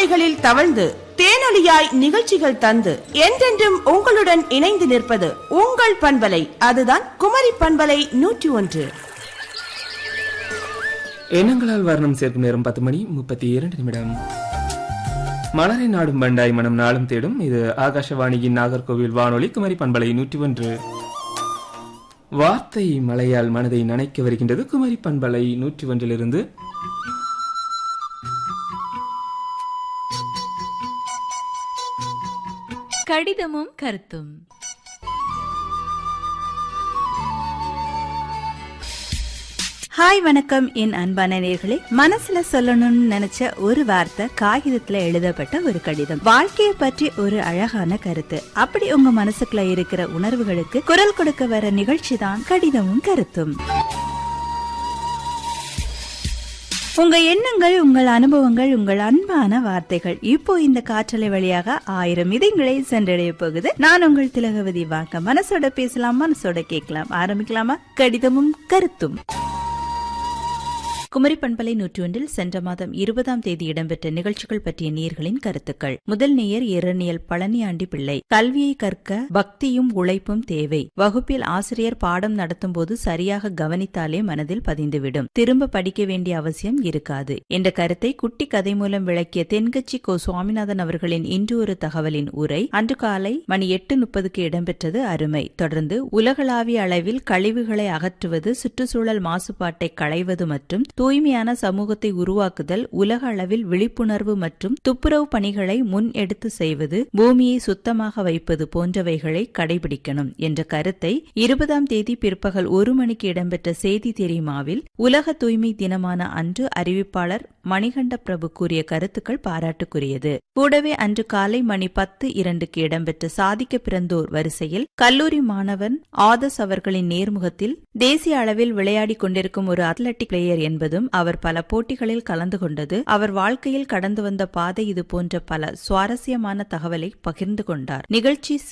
காற்றலைகளில் தவழ்ந்து தேனொலியாய் நிகழ்ச்சிகள் தந்து என்றென்றும் உங்களுடன் இணைந்து நிற்பது உங்கள் பண்பலை அதுதான் குமரி பண்பலை நூற்றி ஒன்று எண்ணங்களால் வர்ணம் சேர்க்கும் நேரம் பத்து மணி முப்பத்தி இரண்டு நிமிடம் மலரை நாடும் பண்டாய் மனம் நாளும் தேடும் இது ஆகாஷவாணியின் நாகர்கோவில் வானொலி குமரி பண்பலை நூற்றி ஒன்று வார்த்தை மலையால் மனதை நனைக்க வருகின்றது குமரி பண்பலை நூற்றி ஒன்றிலிருந்து கடிதமும் கருத்தும் ஹாய் வணக்கம் என் அன்பான நேர்களே மனசுல சொல்லணும்னு நினைச்ச ஒரு வார்த்தை காகிதத்துல எழுதப்பட்ட ஒரு கடிதம் வாழ்க்கைய பற்றி ஒரு அழகான கருத்து அப்படி உங்க மனசுக்குள்ள இருக்கிற உணர்வுகளுக்கு குரல் கொடுக்க வர நிகழ்ச்சி தான் கடிதமும் கருத்தும் உங்க எண்ணங்கள் உங்கள் அனுபவங்கள் உங்கள் அன்பான வார்த்தைகள் இப்போ இந்த காற்றலை வழியாக ஆயிரம் இதயங்களை சென்றடைய போகுது நான் உங்கள் திலகவதி வாங்க மனசோட பேசலாம் மனசோட கேட்கலாம் ஆரம்பிக்கலாமா கடிதமும் கருத்தும் குமரி பண்பலை நூற்றொன்றில் சென்ற மாதம் இருபதாம் தேதி இடம்பெற்ற நிகழ்ச்சிகள் பற்றிய நேயர்களின் கருத்துக்கள் முதல் நேயர் இரணியல் பழனியாண்டி பிள்ளை கல்வியை கற்க பக்தியும் உழைப்பும் தேவை வகுப்பில் ஆசிரியர் பாடம் நடத்தும் போது சரியாக கவனித்தாலே மனதில் பதிந்துவிடும் திரும்ப படிக்க வேண்டிய அவசியம் இருக்காது என்ற கருத்தை குட்டி கதை மூலம் விளக்கிய தென்கட்சி கோ சுவாமிநாதன் அவர்களின் இன்று ஒரு தகவலின் உரை அன்று காலை மணி எட்டு முப்பதுக்கு இடம்பெற்றது அருமை தொடர்ந்து உலகளாவிய அளவில் கழிவுகளை அகற்றுவது சுற்றுச்சூழல் மாசுபாட்டை களைவது மற்றும் தூய்மையான சமூகத்தை உருவாக்குதல் உலக அளவில் விழிப்புணர்வு மற்றும் துப்புரவு பணிகளை முன் எடுத்து செய்வது பூமியை சுத்தமாக வைப்பது போன்றவைகளை கடைபிடிக்கணும் என்ற கருத்தை இருபதாம் தேதி பிற்பகல் ஒரு மணிக்கு இடம்பெற்ற செய்தி தெரியுமாவில் உலக தூய்மை தினமான அன்று அறிவிப்பாளர் மணிகண்ட பிரபு கூறிய கருத்துக்கள் பாராட்டுக்குரியது கூடவே அன்று காலை மணி பத்து இரண்டுக்கு இடம்பெற்ற சாதிக்க பிறந்தோர் வரிசையில் கல்லூரி மாணவன் ஆதஸ் அவர்களின் நேர்முகத்தில் தேசிய அளவில் விளையாடிக் கொண்டிருக்கும் ஒரு அத்லட்டிக் பிளேயர் என்பதும் அவர் பல போட்டிகளில் கலந்து கொண்டது அவர் வாழ்க்கையில் கடந்து வந்த பாதை இது போன்ற பல சுவாரஸ்யமான தகவலை பகிர்ந்து கொண்டார் நிகழ்ச்சி